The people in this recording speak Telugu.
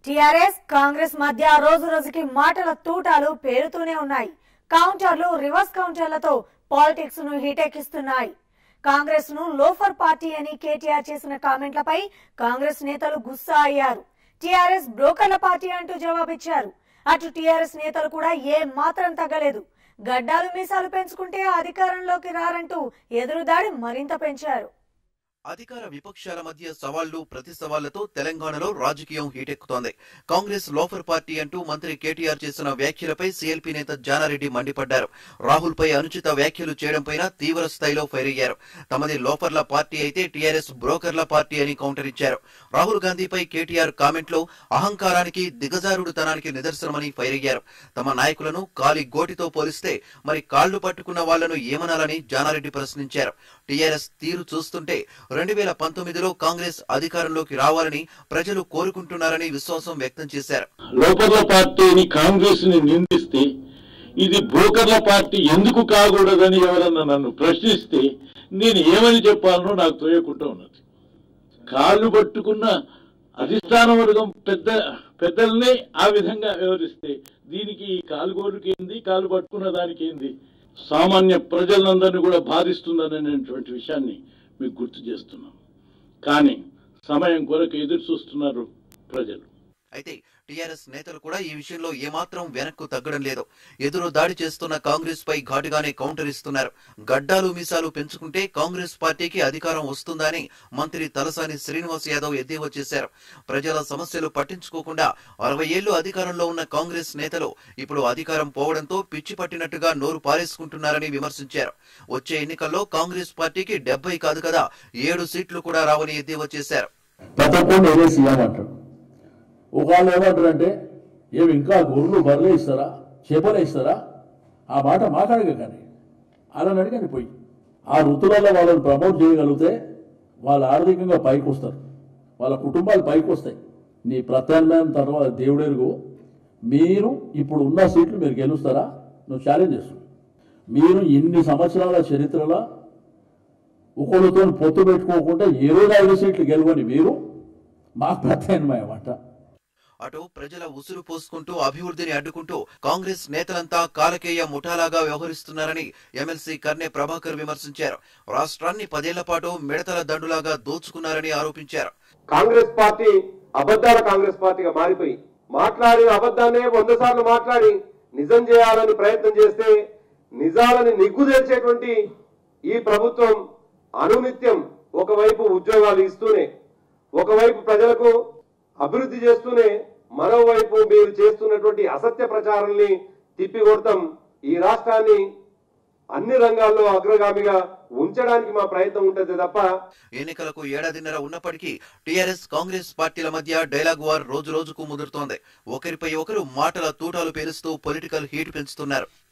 టిఆర్ఎస్ కాంగ్రెస్ మధ్య రోజు రోజుకి మాటల తూటాలు పేరుతూనే ఉన్నాయి కౌంటర్లు రివర్స్ కౌంటర్లతో పాలిటిక్స్ ను హీటెక్కిస్తున్నాయి కాంగ్రెస్ ను లోఫర్ పార్టీ అని కేటీఆర్ చేసిన కామెంట్లపై కాంగ్రెస్ నేతలు గుస్సా అయ్యారు టిఆర్ఎస్ బ్రోకర్ల పార్టీ అంటూ జవాబిచ్చారు అటు టిఆర్ఎస్ నేతలు కూడా ఏ మాత్రం తగ్గలేదు గడ్డాలు మీసాలు పెంచుకుంటే అధికారంలోకి రారంటూ ఎదురుదాడి మరింత పెంచారు అధికార విపక్షాల మధ్య సవాళ్లు ప్రతి సవాళ్లతో తెలంగాణలో రాజకీయం హీటెక్కుతోంది కాంగ్రెస్ లోఫర్ పార్టీ అంటూ మంత్రి కేటీఆర్ చేసిన వ్యాఖ్యలపై సీఎల్పీ నేత జానారెడ్డి మండిపడ్డారు రాహుల్ పై అనుచిత వ్యాఖ్యలు చేయడంపై తీవ్ర స్థాయిలో ఫైర్ అయ్యారు తమది లోఫర్ల పార్టీ అయితే టీఆర్ఎస్ బ్రోకర్ల పార్టీ అని కౌంటర్ ఇచ్చారు రాహుల్ గాంధీపై కేటీఆర్ కామెంట్లో అహంకారానికి దిగజారుడుతనానికి నిదర్శనమని ఫైర్ అయ్యారు తమ నాయకులను కాలి గోటితో పోలిస్తే మరి కాళ్లు పట్టుకున్న వాళ్లను ఏమనాలని జానారెడ్డి ప్రశ్నించారు టీఆర్ఎస్ తీరు చూస్తుంటే రెండు వేల పంతొమ్మిదిలో కాంగ్రెస్ అధికారంలోకి రావాలని ప్రజలు కోరుకుంటున్నారని విశ్వాసం వ్యక్తం చేశారు లోకర్ల పార్టీని కాంగ్రెస్ ని నిందిస్తే ఇది బ్రోకర్ల పార్టీ ఎందుకు కాకూడదని ఎవరన్నా నన్ను ప్రశ్నిస్తే నేను ఏమని చెప్పాలనో నాకు తోయకుండా ఉన్నది కాళ్ళు పట్టుకున్న అధిష్టాన వర్గం పెద్ద పెద్దల్ని ఆ విధంగా వివరిస్తే దీనికి ఈ కాలుగోలుకి ఏంది కాలు పట్టుకున్న దానికి ఏంది సామాన్య ప్రజలందరినీ కూడా బాధిస్తుందనేటువంటి విషయాన్ని మీకు గుర్తు చేస్తున్నాం కానీ సమయం కొరకు ఎదురు చూస్తున్నారు ప్రజలు అయితే టీఆర్ఎస్ నేతలు కూడా ఈ విషయంలో ఏమాత్రం వెనక్కు తగ్గడం లేదు ఎదురు దాడి చేస్తున్న కాంగ్రెస్ పై ఘాటుగానే కౌంటర్ ఇస్తున్నారు గడ్డాలు మీసాలు పెంచుకుంటే కాంగ్రెస్ పార్టీకి అధికారం వస్తుందా అని మంత్రి తలసాని శ్రీనివాస్ యాదవ్ ఎద్దేవా చేశారు ప్రజల సమస్యలు పట్టించుకోకుండా అరవై ఏళ్లు అధికారంలో ఉన్న కాంగ్రెస్ నేతలు ఇప్పుడు అధికారం పోవడంతో పిచ్చి పట్టినట్టుగా నోరు పారేసుకుంటున్నారని విమర్శించారు వచ్చే ఎన్నికల్లో కాంగ్రెస్ పార్టీకి డెబ్బై కాదు కదా ఏడు సీట్లు కూడా రావని ఎద్దేవా చేశారు ప్రతి ఒక్కరు నేనే సీఎం అంటాడు ఒకళ్ళు ఏమంటారంటే ఏమి ఇంకా గొర్రెలు బర్రెలు ఇస్తారా చేపలే ఇస్తారా ఆ మాట మాట్లాడక కానీ అలా అడిగాను పోయి ఆ వృత్తులలో వాళ్ళని ప్రమోట్ చేయగలిగితే వాళ్ళు ఆర్థికంగా పైకి వస్తారు వాళ్ళ కుటుంబాలు పైకి వస్తాయి నీ ప్రత్యామ్నాయం తర్వాత దేవుడెరుగు మీరు ఇప్పుడు ఉన్న సీట్లు మీరు గెలుస్తారా నువ్వు ఛాలెంజ్ చేస్తున్నావు మీరు ఇన్ని సంవత్సరాల చరిత్రలో ఒకళ్ళతో పొత్తు పెట్టుకోకుండా ఇరవై ఐదు సీట్లు గెలవని మీరు మాకు ప్రత్యామ్నాయం అంట అటు ప్రజల ఉసురు పోసుకుంటూ అభివృద్ధిని అడ్డుకుంటూ కాంగ్రెస్ నేతలంతా కాలకేయ ముఠాలాగా వ్యవహరిస్తున్నారని ఎమ్మెల్సీ కర్నె ప్రభాకర్ విమర్శించారు రాష్ట్రాన్ని పదేళ్ల పాటు మిడతల దండులాగా దోచుకున్నారని ఆరోపించారు కాంగ్రెస్ పార్టీ అబద్ధాల కాంగ్రెస్ పార్టీగా మారిపోయి మాట్లాడి అబద్ధాన్నే వంద సార్లు మాట్లాడి నిజం చేయాలని ప్రయత్నం చేస్తే నిజాలని నిగ్గు తెరిచేటువంటి ఈ ప్రభుత్వం అనునిత్యం ఒకవైపు ఉద్యోగాలు ఇస్తూనే ఒకవైపు ప్రజలకు అభివృద్ధి చేస్తూనే మరోవైపు మీరు చేస్తున్నటువంటి అసత్య ప్రచారాన్ని తిప్పికొడతాం ఈ రాష్ట్రాన్ని అన్ని రంగాల్లో అగ్రగామిగా ఉంచడానికి మా ప్రయత్నం ఉంటుంది తప్ప ఎన్నికలకు ఏడాదిన్నర ఉన్నప్పటికీ టీఆర్ఎస్ కాంగ్రెస్ పార్టీల మధ్య డైలాగ్ వార్ రోజు రోజుకు ముదురుతోంది ఒకరిపై ఒకరు మాటల తూటాలు పేలుస్తూ పొలిటికల్ హీట్ పెంచుతున్నారు